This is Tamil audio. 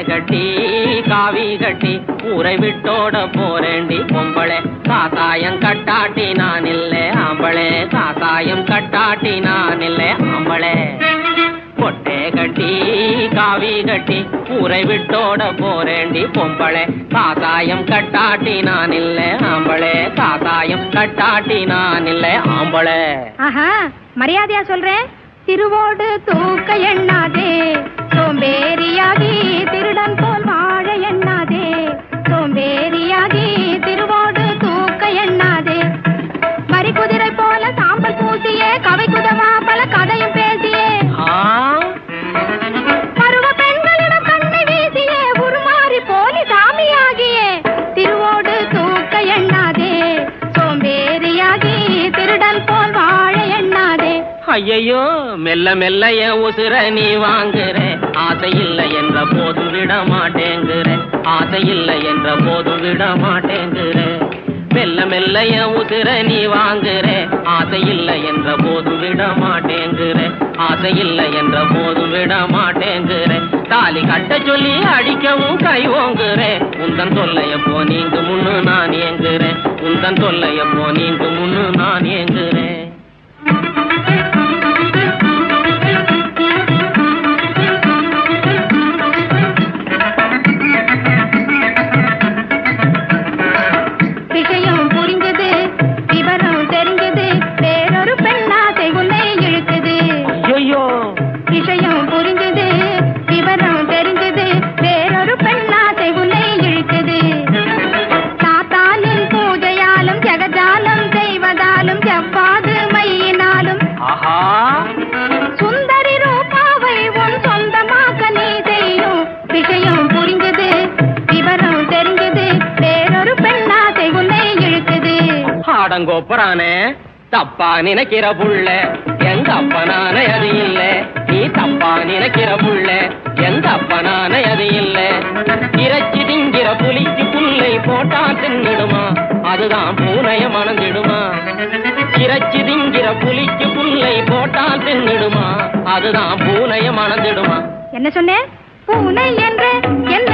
கட்டி காவி கட்டி ஊரை விட்டோட போறேண்டி பொம்பளை காசாயம் கட்டாட்டி நான் இல்லை ஆம்பளே காசாயம் கட்டாட்டி நான் இல்லை ஆம்பளே பொட்டே கட்டி காவி கட்டி ஊரை விட்டோட போறேண்டி பொம்பளை காசாயம் கட்டாட்டி நான் இல்லை ஆம்பளே காசாயம் கட்டாட்டி நான் இல்லை ஆம்பளை ஆஹா மரியாதையா சொல்றேன் திருவோடு தூக்க எண்ணாதே சோம்பேறியாகி திருடன் போல் வாழ எண்ணாதே சோம்பேறியாகி திருவோடு தூக்க எண்ணாதே வரி குதிரை போல சாம்பல் பூசியே கவை குதமா பல கதையும் பேசியே ஆ பருவ பெண்களிடம் கண்ணை வீசியே உருமாறி போலி சாமியாகியே திருவோடு தூக்க எண்ணாதே சோம்பேறியாகி திருடன் போல் வாழ எண்ணாதே ஐயையோ மெல்ல மெல்ல என் உசுர நீ வாங்குற ஆசை இல்லை என்ற போது விட மாட்டேங்குற ஆசை இல்லை என்ற போது விட மாட்டேங்குற மெல்ல மெல்ல என் உசுர நீ வாங்குற ஆசை இல்லை என்ற போது விட மாட்டேங்குற ஆசை இல்லை என்ற போது விட மாட்டேங்குற தாலி கட்ட சொல்லி அடிக்கவும் கை ஓங்குற உந்தன் தொல்லையப்போ நீங்க முன்னு நான் ஏங்குறேன் உந்தன் தொல்லையப்போ நீங்க முன்னு நான் ஏங்குறேன் விஷயம் புரிஞ்சது விவரம் தெரிஞ்சது வேறொரு பெண்ணாசை உன்னை இழுக்குது ஐயோ விஷயம் புரிஞ்சது விவரம் தெரிஞ்சது வேறொரு பெண்ணாசை உன்னை இழுக்குது சாத்தானின் பூஜையாலும் ஜெகஜாலம் செய்வதாலும் செவ்வாது மையினாலும் ஆஹா சுந்தரி ரூபாவை உன் சொந்தமாக்க நீ செய்யும் விஷயம் புரிஞ்சது விவரம் தெரிஞ்சது வேறொரு பெண்ணாசை உன்னை இழுக்குது ஆடங்கோப்பரானே தப்பா நினைக்கிற புள்ள எங்க அப்பனானே அது இல்ல நீ தப்பா நினைக்கிற புள்ள எங்க அப்பனானே அது இல்ல இறைச்சி திங்கிற புலிக்கு புல்லை போட்டா தின்னுடுமா அதுதான் பூனைய மணந்திடுமா இறைச்சி திங்கிற புலிக்கு புல்லை போட்டா தின்னுடுமா அதுதான் பூனைய மணந்திடுமா என்ன சொன்னேன் பூனை என்று என்ன